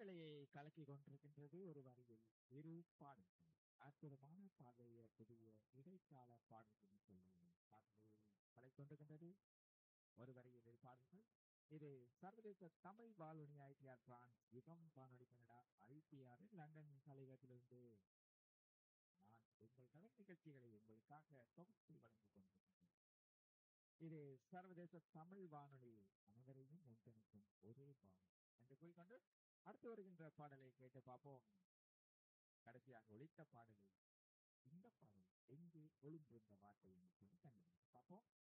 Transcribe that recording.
காற்றலையை கலக்கி கொண்டிருக்கின்றது ஒரு வரியில் இரு பாடல்கள் அற்புதமான பாதைய புதிய இடைக்கால பாடல்கள் சொல்லுவோம் காற்றலையை கலக்கி கொண்டிருக்கின்றது ஒரு வரியில் இரு பாடல்கள் இது சர்வதேச தமிழ் வானொலி ஐடிஆர் பிரான்ஸ் யுகம் வானொலி கனடா ஐடிஆர் லண்டன் தலைவத்திலிருந்து நான் உங்கள் கலை நிகழ்ச்சிகளை உங்களுக்காக தொகுத்து வழங்கிக் கொண்டிருக்கின்றேன் இது சர்வதேச தமிழ் வானொலி அனைவரையும் ஒன்றிணைக்கும் ஒரே வானொலி என்று கூறிக்கொண்டு அடுத்து வருகின்ற பாடலை கேட்டு பார்ப்போம் கடைசியாக ஒழித்த பாடலில் இந்த பாடல் எங்கே ஒளிந்திருந்த வார்த்தை என்று சொல்லி கண்டுபிடித்து பார்ப்போம்